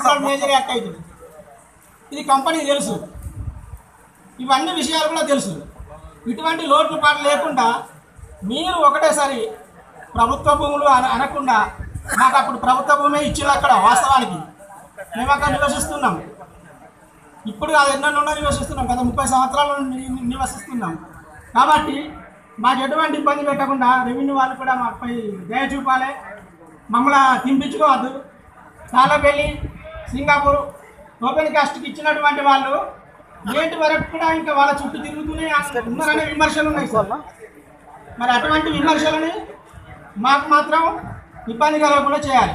Four major act అవుతుంది ఇది కంపెనీకి తెలుసు ఇవన్నీ విషయాలు కూడా తెలుసు ఇటువంటి లోట్లు పాటలు లేకుండా మీరు ఒకటేసారి ప్రభుత్వ భూములు అన- అనకుండా మాకు అప్పుడు ప్రభుత్వ భూమే ఇచ్చింది అక్కడ వాస్తవానికి మేము అక్కడ నివసిస్తున్నాం ఇప్పుడు కాదు ఎన్నో నుండి నివసిస్తున్నాం గత ముప్పై సంవత్సరాల నుండి ని- నివసిస్తున్నాం కాబట్టి మాకు ఎటువంటి ఇబ్బంది పెట్టకుండా రెవెన్యూ వాళ్ళు కూడా మాపై దయ చూపాలి మమ్మల్ని తింపించుకోవద్దు తాళపల్లి సింగపూర్ ఓపెన్ కాస్ట్కి ఇచ్చినటువంటి వాళ్ళు నేటి వరకు కూడా ఇంకా వాళ్ళ చుట్టూ తిరుగుతూనే ఉన్నారనే విమర్శలు ఉన్నాయి సార్ మరి అటువంటి విమర్శలని మాకు మాత్రం ఇబ్బంది కలగకుండా చేయాలి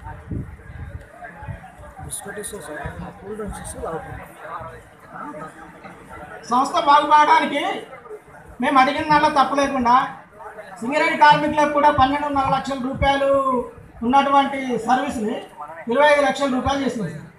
సంస్థ బాగుపడడానికి మేము అడిగిన దానిలో తప్పు లేకుండా సింగరేణి కార్మికులకు కూడా పన్నెండున్నర లక్షల రూపాయలు ఉన్నటువంటి సర్వీస్ని ఇరవై ఐదు లక్షల రూపాయలు చేసింది సార్.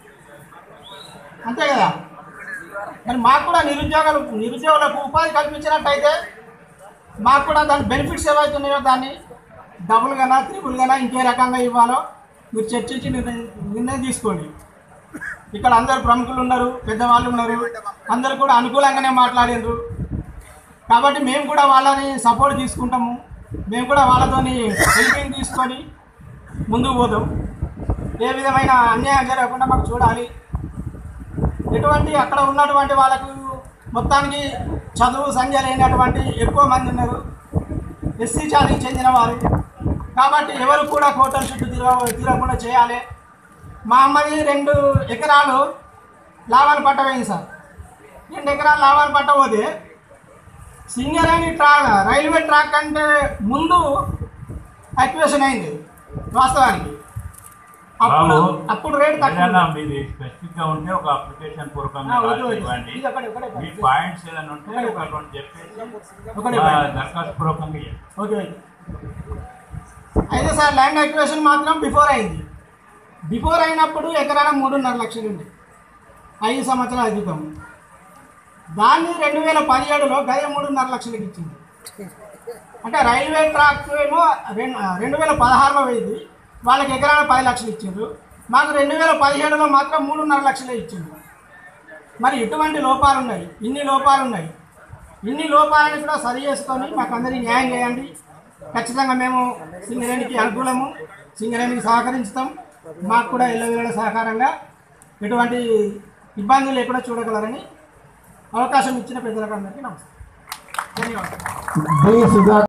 అంతే కదా మరి మాకు కూడా నిరుద్యోగాలు నిరుద్యోగులకు ఉపాధి కల్పించినట్టయితే మాకు కూడా దాని బెనిఫిట్స్ ఏవైతున్నాయో దాన్ని డబుల్ గానా త్రిబుల్ గానా ఇంకే రకంగా ఇవ్వాలో మీరు చర్చించి నిర్ణయం నిర్ణయం తీసుకోండి ఇక్కడ అందరు ప్రముఖులు ఉన్నారు పెద్దవాళ్ళు ఉన్నారు అందరు కూడా అనుకూలంగానే మాట్లాడిండ్రు కాబట్టి మేము కూడా వాళ్ళని సపోర్ట్ తీసుకుంటాము మేము కూడా వాళ్ళతోని హెల్పింగ్ తీసుకొని ముందుకు పోతాం ఏ విధమైన అన్యాయం జరగకుండా మాకు చూడాలి ఎటువంటి అక్కడ ఉన్నటువంటి వాళ్ళకు మొత్తానికి చదువు సంఖ్య లేనటువంటి ఎక్కువ మంది ఉన్నారు ఎస్సీ జాతికి చెందిన వారు కాబట్టి ఎవరు కూడా కోటల చుట్టూ తిరగ తిరగకుండా చేయాలి మా అమ్మది రెండు ఎకరాలు లాభాలు పట్ట పోయింది సార్ రెండు ఎకరాలు లాభాలు పట్ట పోతే సింగరేణి ట్రాక్ రైల్వే ట్రాక్ అంటే ముందు అక్వేషన్ అయింది వాస్తవానికి అప్పుడు బాబు, అప్పుడు రేటు తక్కువ ఏదైనా మీది స్పెసిఫిక్ గా ఉంటే ఒక అప్లికేషన్ పూర్వకంగా ఆ, వద్దు, రాసి వద్దు. ఇవ్వండి ఇది ఒకటి, ఒకటే మీ ఒకటి. పాయింట్స్ ఏదైనా ఉంటే ఒక రెండు చెప్పేసి ఒకటే మా point. దరఖాస్తు పూర్వకంగా ఇవ్వండి. ఓకే ఓకే అయితే సార్ ల్యాండ్ అక్విజిషన్ మాత్రం బిఫోర్ అయింది బిఫోర్ అయినప్పుడు ఎకరాన మూడున్నర లక్షలు ఉంది ఐదు సంవత్సరాల క్రితం దాన్ని రెండు వేల పదిహేడులో గదే మూడున్నర లక్షలకి ఇచ్చింది అంటే రైల్వే ట్రాక్ ఏమో రెండు రెండు వేల పదహారులో పోయింది వాళ్ళకి ఎకరాన పది లక్షలు ఇచ్చిండ్రు మాకు రెండు వేల పదిహేడులో మాత్రం మూడున్నర లక్షలే ఇచ్చిండ్రు మరి ఇటువంటి లోపాలు ఉన్నాయి ఇన్ని లోపాలు ఉన్నాయి ఇన్ని లోపాలను కూడా సరి చేసుకొని మాకు అందరికీ న్యాయం చేయండి ఖచ్చితంగా మేము సింగరేణికి అనుకూలము సింగరేణికి సహకరించుతాం మాకు కూడా ఇళ్ళ సహకారంగా ఎటువంటి ఇబ్బందులు లేకుండా చూడగలరని అవకాశం ఇచ్చిన పెద్దలకు అందరికీ నమస్కారం ధన్యవాదాలు బి సుధా